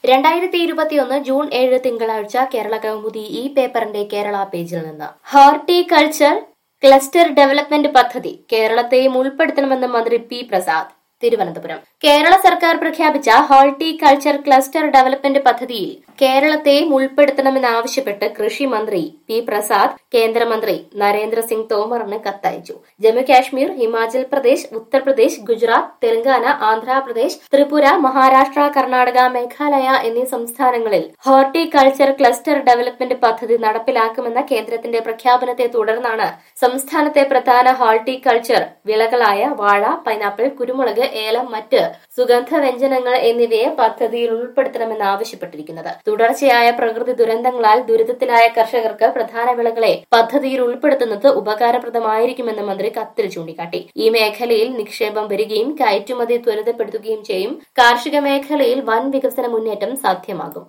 രണ്ടായിരത്തി ഇരുപത്തിയൊന്ന് ജൂൺ ഏഴ് തിങ്കളാഴ്ച കേരള കൗമുദി ഈ പേപ്പറിന്റെ കേരള പേജിൽ നിന്ന് ഹോർട്ടികൾച്ചർ ക്ലസ്റ്റർ ഡെവലപ്മെന്റ് പദ്ധതി കേരളത്തെയും ഉൾപ്പെടുത്തണമെന്ന് മന്ത്രി പി പ്രസാദ് തിരുവനന്തപുരം കേരള സർക്കാർ പ്രഖ്യാപിച്ച ഹോർട്ടികൾച്ചർ ക്ലസ്റ്റർ ഡെവലപ്മെന്റ് പദ്ധതിയിൽ കേരളത്തെയും ഉൾപ്പെടുത്തണമെന്നാവശ്യപ്പെട്ട് കൃഷി മന്ത്രി പി പ്രസാദ് കേന്ദ്രമന്ത്രി നരേന്ദ്രസിംഗ് തോമറിന് കത്തയച്ചു ജമ്മു കാശ്മീർ ഹിമാചൽ പ്രദേശ് ഉത്തർപ്രദേശ് ഗുജറാത്ത് തെലങ്കാന ആന്ധ്രാപ്രദേശ് ത്രിപുര മഹാരാഷ്ട്ര കർണാടക മേഘാലയ എന്നീ സംസ്ഥാനങ്ങളിൽ ഹോർട്ടികൾച്ചർ ക്ലസ്റ്റർ ഡെവലപ്മെന്റ് പദ്ധതി നടപ്പിലാക്കുമെന്ന കേന്ദ്രത്തിന്റെ പ്രഖ്യാപനത്തെ തുടർന്നാണ് സംസ്ഥാനത്തെ പ്രധാന ഹോർട്ടികൾച്ചർ വിളകളായ വാഴ പൈനാപ്പിൾ കുരുമുളക് ഏലം മറ്റ് സുഗന്ധ വ്യഞ്ജനങ്ങൾ എന്നിവയെ പദ്ധതിയിൽ ഉൾപ്പെടുത്തണമെന്ന് ആവശ്യപ്പെട്ടിരിക്കുന്നത് തുടർച്ചയായ പ്രകൃതി ദുരന്തങ്ങളാൽ ദുരിതത്തിലായ കർഷകർക്ക് പ്രധാന വിളകളെ പദ്ധതിയിൽ ഉൾപ്പെടുത്തുന്നത് ഉപകാരപ്രദമായിരിക്കുമെന്ന് മന്ത്രി കത്തിൽ ചൂണ്ടിക്കാട്ടി ഈ മേഖലയിൽ നിക്ഷേപം വരികയും കയറ്റുമതി ത്വരിതപ്പെടുത്തുകയും ചെയ്യും കാർഷിക മേഖലയിൽ വൻ വികസന മുന്നേറ്റം സാധ്യമാകും